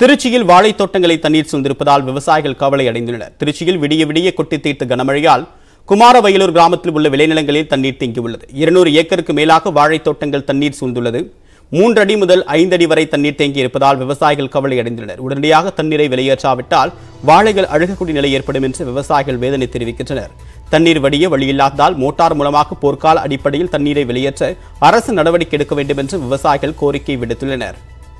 திருச்சியில் வாழைத் தோட்டங்களை தண்ணீர் சூழ்ந்திருப்பதால் விவசாயிகள் கவலை அடைந்துள்ளனர் திருச்சியில் விடிய விடிய கொட்டி தீர்த்த கனமழையால் குமாரவயலூர் கிராமத்தில் உள்ள விளைநிலங்களில் தண்ணீர் தேங்கியுள்ளது இருநூறு ஏக்கருக்கு மேலாக வாழைத் தோட்டங்கள் தண்ணீர் சூழ்ந்துள்ளது மூன்று அடி முதல் ஐந்து அடி வரை தண்ணீர் தேங்கி இருப்பதால் விவசாயிகள் கவலை அடைந்துள்ளனர் உடனடியாக தண்ணீரை வெளியேற்றாவிட்டால் வாழைகள் அழுகக்கூடிய நிலை ஏற்படும் என்று விவசாயிகள் வேதனை தெரிவிக்கின்றனர் தண்ணீர் வடிய வழியில்லாததால் மோட்டார் மூலமாக போர்க்கால அடிப்படையில் தண்ணீரை வெளியேற்ற அரசு நடவடிக்கை எடுக்க வேண்டும் என்று விவசாயிகள் கோரிக்கை விடுத்துள்ளனர்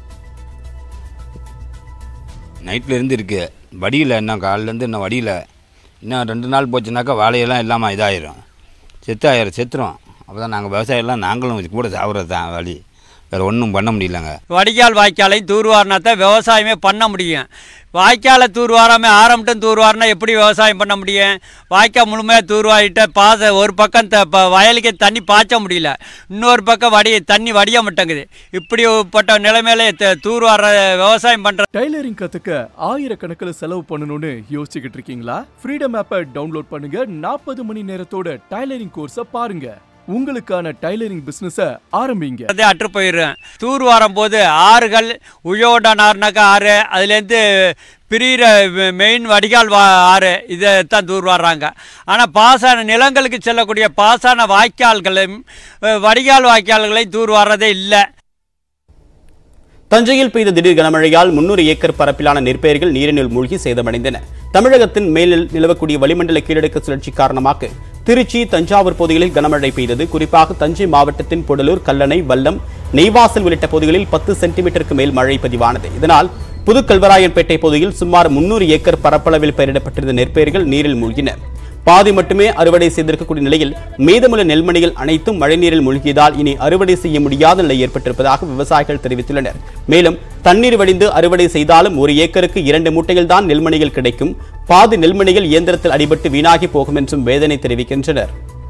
நைட்டில் இருந்து இருக்கு வடியில் இன்னும் காலிலேருந்து இன்னும் வடியில் இன்னும் ரெண்டு நாள் போச்சுனாக்கா வாழையெல்லாம் இல்லாமல் இதாயிரும் செத்து ஆயிரும் செத்துரும் அப்போ தான் நாங்கள் விவசாயம்லாம் நாங்களும் இது கூட சாப்பிட்றது தான் வழி வேறு ஒன்றும் பண்ண முடியலங்க வடிகால் வாய்க்காலையும் தூர்வாரினா தான் விவசாயமே பண்ண முடியும் வாய்க்காலை தூர்வாராமல் ஆரம்பிட்டும் தூர்வாரினா எப்படி விவசாயம் பண்ண முடியும் வாய்க்கால் முழுமையாக தூர்வாரிட்ட பாச ஒரு பக்கம் த ப- வயலுக்கு தண்ணி பாய்ச்ச முடியல இன்னொரு பக்கம் வடி தண்ணி வடிய மாட்டேங்குது இப்படிப்பட்ட நிலைமையில த- தூர்வார விவசாயம் பண்ணுற டைலரிங் கத்துக்க ஆயிரக்கணக்கில் செலவு பண்ணணும்னு யோசிச்சுக்கிட்டு இருக்கீங்களா ஃப்ரீடம் ஆப்பை டவுன்லோட் பண்ணுங்க நாற்பது மணி நேரத்தோட டைலரிங் கோர்ஸை பாருங்க உங்களுக்கான டைலரிங் பிசினஸ ஆரம்பிங்க அதே அற்று போயிடுறேன் தூர் வரும்போது ஆறுகள் உயோடனார்னாக்கா ஆறு அதுலேருந்து பிரிகிற மெயின் வடிகால் வா ஆறு இதை தான் தூர் வர்றாங்க ஆனால் பாசன நிலங்களுக்கு செல்லக்கூடிய பாசன வாய்க்கால்களும் அஹ், வடிகால் வாய்க்கால்களையும் தூர் வர்றதே இல்லை தஞ்சையில் பெய்த திடீர் கனமழையால் முன்னூறு ஏக்கர் பரப்பிலான நெற்பயிர்கள் நீரினுள் மூழ்கி சேதமடைந்தன தமிழகத்தின் மேலில் நிலவக்கூடிய வளிமண்டல கீழடுக்கு சுழற்சி காரணமாக திருச்சி தஞ்சாவூர் பகுதிகளில் கனமழை பெய்தது குறிப்பாக தஞ்சை மாவட்டத்தின் புடலூர் கல்லணை வல்லம் நெய்வாசல் உள்ளிட்ட பகுதிகளில் பத்து சென்டிமீட்டருக்கு மேல் மழை பதிவானது இதனால் புதுக்கல்வராயன்பேட்டை பகுதியில் சுமார் முன்னூறு ஏக்கர் பரப்பளவில் பயிரிடப்பட்டிருந்த நெற்பயிர்கள் நீரில் மூழ்கின பாதி மட்டுமே அறுவடை செய்திருக்கக்கூடிய நிலையில் மீதமுள்ள நெல்மணிகள் அனைத்தும் மழைநீரில் மூழ்கியதால் இனி அறுவடை செய்ய முடியாத நிலை ஏற்பட்டிருப்பதாக விவசாயிகள் தெரிவித்துள்ளனர் மேலும் தண்ணீர் வடிந்து அறுவடை செய்தாலும் ஒரு ஏக்கருக்கு இரண்டு மூட்டைகள் தான் நெல்மணிகள் கிடைக்கும் பாதி நெல்மணிகள் இயந்திரத்தில் அடிபட்டு வீணாகி போகும் என்றும் வேதனை தெரிவிக்கின்றனர்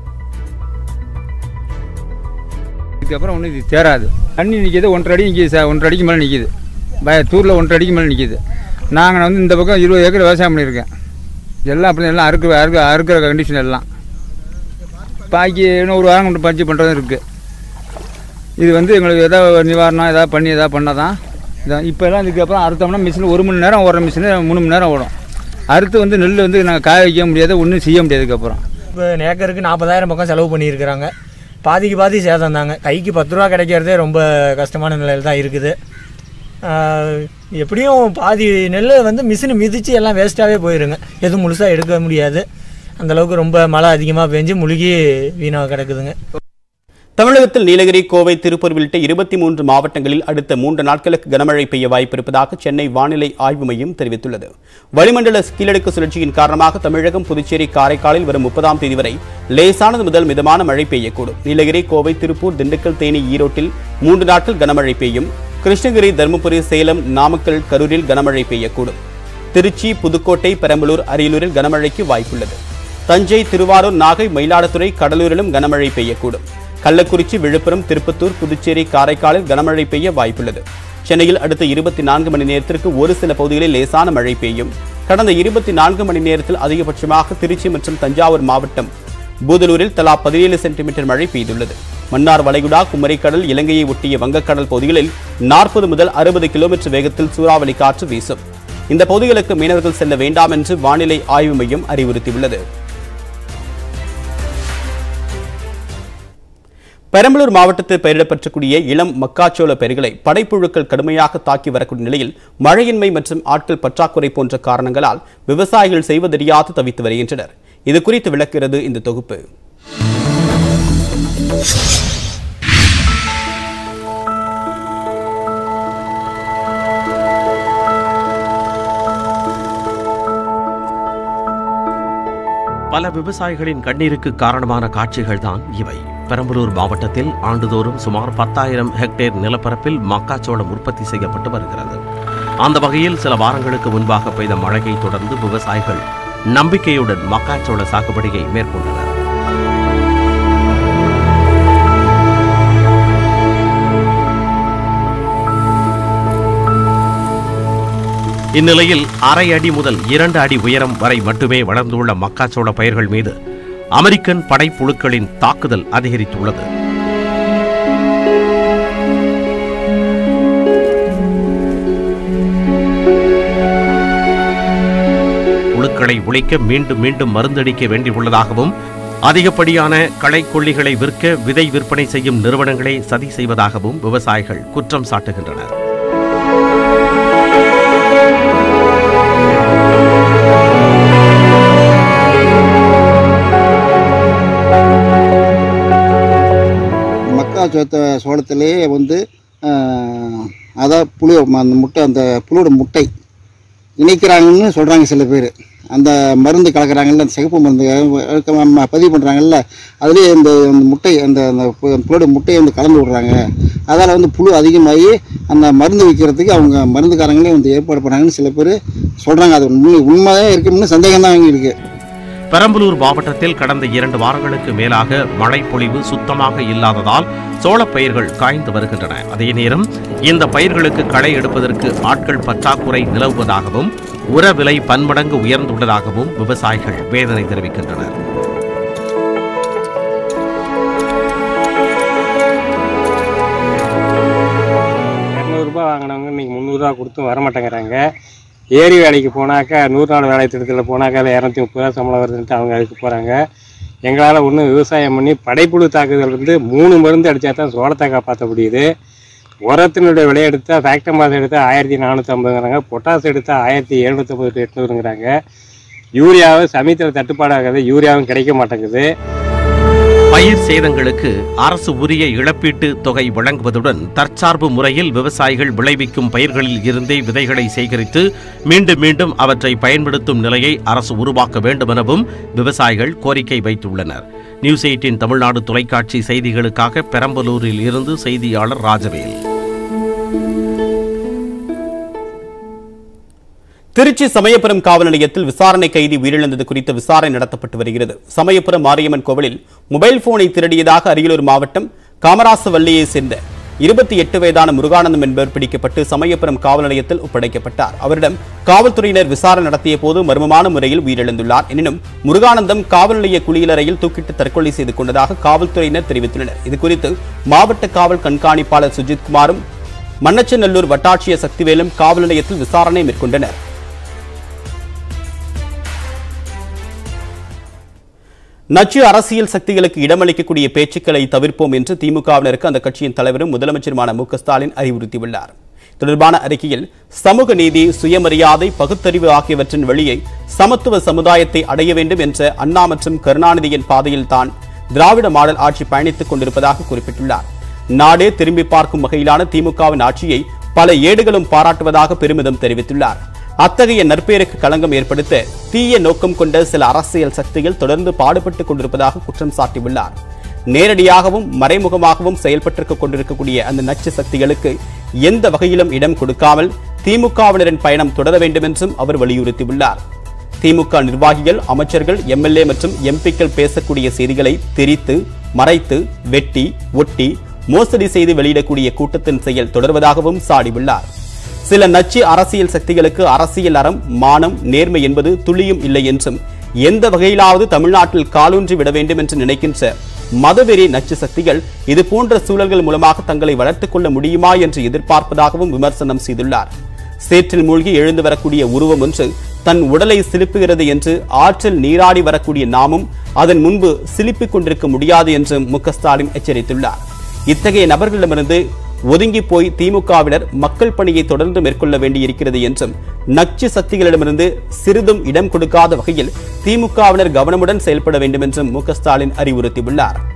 இதுக்கப்புறம் ஒன்றும் இது சேராது தண்ணி நிற்கிது ஒன்றரை அடி நிற்கிது சார் ஒன்றரை அடிக்கு மேலே நிற்கிது பய தூரில் ஒன்றரை அடிக்கு மேலே நிற்கிது நாங்கள் வந்து இந்த பக்கம் இருபது ஏக்கர் விவசாயம் பண்ணியிருக்கேன் எல்லாம் அப்படி எல்லாம் அறுக்கிற அறுக்க அறுக்கிற கண்டிஷன் எல்லாம் பாக்கி இன்னும் ஒரு வாரம் கொண்டு பறிச்சு பண்ணுறதும் இருக்குது இது வந்து எங்களுக்கு ஏதாவது நிவாரணம் ஏதாவது பண்ணி ஏதாவது பண்ணால் தான் இதான் இப்போ எல்லாம் இதுக்கப்புறம் அறுத்தோம்னா மிஷின் ஒரு மணி நேரம் ஓடுற மிஷின் மூணு மணி நேரம் ஓடும் அறுத்து வந்து நெல் வந்து நாங்கள் காய வைக்க முடியாது ஒன்றும் செய்ய முடியாது இதுக்கப்புறம் இப்போ ஏக்கருக்கு நாற்பதாயிரம் பக்கம் செலவு பண்ணியிருக்கிறாங்க பாதிக்கு பாதி சேதம் தாங்க கைக்கு பத்து ரூபா கிடைக்கிறதே ரொம்ப கஷ்டமான நிலையில் தான் இருக்குது ஆஹ் எப்படியும் பாதி நெல் வந்து மிஷின் மிதித்து எல்லாம் வேஸ்ட்டாகவே போயிருங்க எதுவும் முழுசாக எடுக்க முடியாது அந்தளவுக்கு ரொம்ப மழை அதிகமாக பெஞ்சு முழுகி வீணாக கிடக்குதுங்க தமிழகத்தில் நீலகிரி கோவை திருப்பூர் உள்ளிட்ட இருபத்தி மூன்று மாவட்டங்களில் அடுத்த மூன்று நாட்களுக்கு கனமழை பெய்ய வாய்ப்பிருப்பதாக சென்னை வானிலை ஆய்வு மையம் தெரிவித்துள்ளது வளிமண்டல கீழடுக்கு சுழற்சியின் காரணமாக தமிழகம் புதுச்சேரி காரைக்காலில் வரும் முப்பதாம் தேதி வரை லேசானது முதல் மிதமான மழை பெய்யக்கூடும் நீலகிரி கோவை திருப்பூர் திண்டுக்கல் தேனி ஈரோட்டில் மூன்று நாட்கள் கனமழை பெய்யும் கிருஷ்ணகிரி தருமபுரி சேலம் நாமக்கல் கரூரில் கனமழை பெய்யக்கூடும் திருச்சி புதுக்கோட்டை பெரம்பலூர் அரியலூரில் கனமழைக்கு வாய்ப்புள்ளது தஞ்சை திருவாரூர் நாகை மயிலாடுதுறை கடலூரிலும் கனமழை பெய்யக்கூடும் கள்ளக்குறிச்சி விழுப்புரம் திருப்பத்தூர் புதுச்சேரி காரைக்காலில் கனமழை பெய்ய வாய்ப்புள்ளது சென்னையில் அடுத்த இருபத்தி நான்கு மணி நேரத்திற்கு ஒரு சில பகுதிகளில் லேசான மழை பெய்யும் கடந்த இருபத்தி நான்கு மணி நேரத்தில் அதிகபட்சமாக திருச்சி மற்றும் தஞ்சாவூர் மாவட்டம் பூதலூரில் தலா பதினேழு சென்டிமீட்டர் மழை பெய்துள்ளது மன்னார் வளைகுடா குமரிக்கடல் இலங்கையை ஒட்டிய வங்கக்கடல் பகுதிகளில் நாற்பது முதல் அறுபது கிலோமீட்டர் வேகத்தில் சூறாவளி காற்று வீசும் இந்த பகுதிகளுக்கு மீனவர்கள் செல்ல வேண்டாம் என்று வானிலை ஆய்வு மையம் அறிவுறுத்தியுள்ளது பெரம்பலூர் மாவட்டத்தில் பயிரிடப்பட்டக்கூடிய இளம் மக்காச்சோள பயிர்களை படைப்புழுக்கள் கடுமையாக தாக்கி வரக்கூடிய நிலையில் மழையின்மை மற்றும் ஆட்கள் பற்றாக்குறை போன்ற காரணங்களால் விவசாயிகள் செய்வதறியாது தவித்து வருகின்றனர் இது குறித்து விளக்குகிறது இந்த தொகுப்பு பல விவசாயிகளின் கண்ணீருக்கு காரணமான காட்சிகள்தான் இவை பெரம்பலூர் மாவட்டத்தில் ஆண்டுதோறும் சுமார் பத்தாயிரம் ஹெக்டேர் நிலப்பரப்பில் மக்காச்சோளம் உற்பத்தி செய்யப்பட்டு வருகிறது அந்த வகையில் சில வாரங்களுக்கு முன்பாக பெய்த மழையை தொடர்ந்து விவசாயிகள் நம்பிக்கையுடன் மக்காச்சோள சாகுபடியை மேற்கொண்டனர் இந்நிலையில் அரை அடி முதல் இரண்டு அடி உயரம் வரை மட்டுமே வளர்ந்துள்ள மக்காச்சோள பயிர்கள் மீது அமெரிக்கன் படைப்புழுக்களின் தாக்குதல் அதிகரித்துள்ளது களைகளை ஒழிக்க மீண்டும் மீண்டும் மருந்தடிக்க வேண்டியுள்ளதாகவும் அதிகப்படியான களைக்கொல்லிகளை விற்க விதை விற்பனை செய்யும் நிறுவனங்களை சதி செய்வதாகவும் விவசாயிகள் குற்றம் சாட்டுகின்றனர் மக்காச்சோளத்தை சோளத்திலேயே வந்து ஆஹ், அதான் புழு அந்த முட்டை அந்த புழுவோட முட்டை இணைக்கிறாங்கன்னு சொல்கிறாங்க சில பேர் அந்த மருந்து கலக்கிறாங்கல்ல அந்த சிகப்பு மருந்து அஹ், நம்ம பதிவு பண்ணுறாங்கல்ல அதுலேயே இந்த அந்த முட்டை அந்த அந்த பு- புழுவோட முட்டையை வந்து கலந்து விடுறாங்க அதால் வந்து புழு அதிகமாகி அந்த மருந்து விற்கிறதுக்கு அவங்க மருந்துக்காரங்களே வந்து ஏற்பாடு பண்ணாங்கன்னு சில பேர் சொல்கிறாங்க அது உண்மை உண்மையாக இருக்குன்னு சந்தேகம் தான் இருக்குது பெரம்பலூர் மாவட்டத்தில் கடந்த இரண்டு வாரங்களுக்கு மேலாக மழை பொழிவு சுத்தமாக இல்லாததால் சோளப் பயிர்கள் காய்ந்து வருகின்றன அதே நேரம் இந்த பயிர்களுக்கு களை எடுப்பதற்கு ஆட்கள் பற்றாக்குறை நிலவுவதாகவும் உர விலை பன்மடங்கு உயர்ந்துள்ளதாகவும் விவசாயிகள் வேதனை தெரிவிக்கின்றனர் இரநூறுபா வாங்கினவங்க இன்றைக்கி முந்நூறுரூவா கொடுத்தும் வரமாட்டேங்கிறாங்க ஏரி வேலைக்கு போனாக்கா நூறு நாள் வேலை திட்டத்தில் போனாக்கா அதில் இரநூத்தி முப்பது ரூபா சம்பளம் வருதுன்ட்டு அவங்க அதுக்கு போகிறாங்க எங்களால் ஒன்றும் விவசாயம் பண்ணி படைப்புழு தாக்குதல் வந்து மூணு மருந்து அடித்தா தான் சோளத்தை காப்பாற்ற முடியுது உரத்தினுடைய விலை எடுத்தால் ஃபேக்டர் மாதம் எடுத்தால் ஆயிரத்தி நானூற்றம்பதுங்கிறாங்க பொட்டாஸ் எடுத்தால் ஆயிரத்தி எழுநூற்றம்பது எட்நூறுங்கிறாங்க யூரியாவை சமயத்தில் தட்டுப்பாடாகாது யூரியாவும் கிடைக்க மாட்டேங்குது பயிர் சேதங்களுக்கு அரசு உரிய இழப்பீட்டு தொகை வழங்குவதுடன் தற்சார்பு முறையில் விவசாயிகள் விளைவிக்கும் பயிர்களில் இருந்தே விதைகளை சேகரித்து மீண்டும் மீண்டும் அவற்றை பயன்படுத்தும் நிலையை அரசு உருவாக்க வேண்டும் எனவும் விவசாயிகள் கோரிக்கை வைத்துள்ளனர் நியூஸ் எயிட்டின் தமிழ்நாடு தொலைக்காட்சி செய்திகளுக்காக பெரம்பலூரில் இருந்து செய்தியாளர் ராஜவேல் திருச்சி சமயபுரம் காவல் நிலையத்தில் விசாரணை கைதி உயிரிழந்தது குறித்த விசாரணை நடத்தப்பட்டு வருகிறது சமயபுரம் மாரியம்மன் கோவிலில் மொபைல் போனை திருடியதாக அரியலூர் மாவட்டம் காமராசவல்லியை சேர்ந்த இருபத்தி எட்டு வயதான முருகானந்தம் என்பவர் பிடிக்கப்பட்டு சமயபுரம் காவல் நிலையத்தில் ஒப்படைக்கப்பட்டார் அவரிடம் காவல்துறையினர் விசாரணை நடத்திய போது மர்மமான முறையில் உயிரிழந்துள்ளார் எனினும் முருகானந்தம் காவல் நிலைய குளியலறையில் தூக்கிட்டு தற்கொலை செய்து கொண்டதாக காவல்துறையினர் தெரிவித்துள்ளனர் இதுகுறித்து மாவட்ட காவல் கண்காணிப்பாளர் சுஜித் குமாரும் மண்ணச்சநல்லூர் வட்டாட்சியர் சக்திவேலும் காவல் நிலையத்தில் விசாரணை மேற்கொண்டனர் நச்சு அரசியல் சக்திகளுக்கு இடமளிக்கக்கூடிய பேச்சுக்களை தவிர்ப்போம் என்று திமுகவினருக்கு அந்த கட்சியின் தலைவரும் முதலமைச்சருமான மு க ஸ்டாலின் அறிவுறுத்தியுள்ளார் தொடர்பான அறிக்கையில் சமூக நீதி சுயமரியாதை பகுத்தறிவு ஆகியவற்றின் வழியை சமத்துவ சமுதாயத்தை அடைய வேண்டும் என்ற அண்ணா மற்றும் கருணாநிதியின் பாதையில் தான் திராவிட மாடல் ஆட்சி பயணித்துக் கொண்டிருப்பதாக குறிப்பிட்டுள்ளார் நாடே திரும்பி பார்க்கும் வகையிலான திமுகவின் ஆட்சியை பல ஏடுகளும் பாராட்டுவதாக பெருமிதம் தெரிவித்துள்ளார் அத்தகைய நற்பெயருக்கு களங்கம் ஏற்படுத்த தீய நோக்கம் கொண்ட சில அரசியல் சக்திகள் தொடர்ந்து பாடுபட்டுக் கொண்டிருப்பதாக குற்றம் சாட்டியுள்ளார் நேரடியாகவும் மறைமுகமாகவும் செயல்பட்டிருக்க கொண்டிருக்கக்கூடிய அந்த நச்சு சக்திகளுக்கு எந்த வகையிலும் இடம் கொடுக்காமல் திமுகவினரின் பயணம் தொடர வேண்டும் என்றும் அவர் வலியுறுத்தியுள்ளார் திமுக நிர்வாகிகள் அமைச்சர்கள் எம்எல்ஏ மற்றும் எம்பிக்கள் பேசக்கூடிய செய்திகளை திரித்து மறைத்து வெட்டி ஒட்டி மோசடி செய்து வெளியிடக்கூடிய கூட்டத்தின் செயல் தொடர்வதாகவும் சாடியுள்ளார் சில நச்சு அரசியல் சக்திகளுக்கு அரசியல் அறம் மானம் நேர்மை என்பது துளியும் இல்லை என்றும் எந்த வகையிலாவது தமிழ்நாட்டில் காலூன்றி விட வேண்டும் என்று நினைக்கின்ற மதவெறி நச்சு சக்திகள் இது போன்ற சூழல்கள் மூலமாக தங்களை வளர்த்துக் கொள்ள முடியுமா என்று எதிர்பார்ப்பதாகவும் விமர்சனம் செய்துள்ளார் சேற்றில் மூழ்கி எழுந்து வரக்கூடிய உருவம் ஒன்று தன் உடலை சிலிப்புகிறது என்று ஆற்றில் நீராடி வரக்கூடிய நாமும் அதன் முன்பு சிலிப்பிக் கொண்டிருக்க முடியாது என்றும் மு க ஸ்டாலின் எச்சரித்துள்ளார் இத்தகைய நபர்களிடமிருந்து ஒதுங்கி போய் திமுகவினர் மக்கள் பணியை தொடர்ந்து மேற்கொள்ள வேண்டியிருக்கிறது என்றும் நச்சு சக்திகளிடமிருந்து சிறிதும் இடம் கொடுக்காத வகையில் திமுகவினர் கவனமுடன் செயல்பட வேண்டும் என்றும் மு க ஸ்டாலின் அறிவுறுத்தியுள்ளார்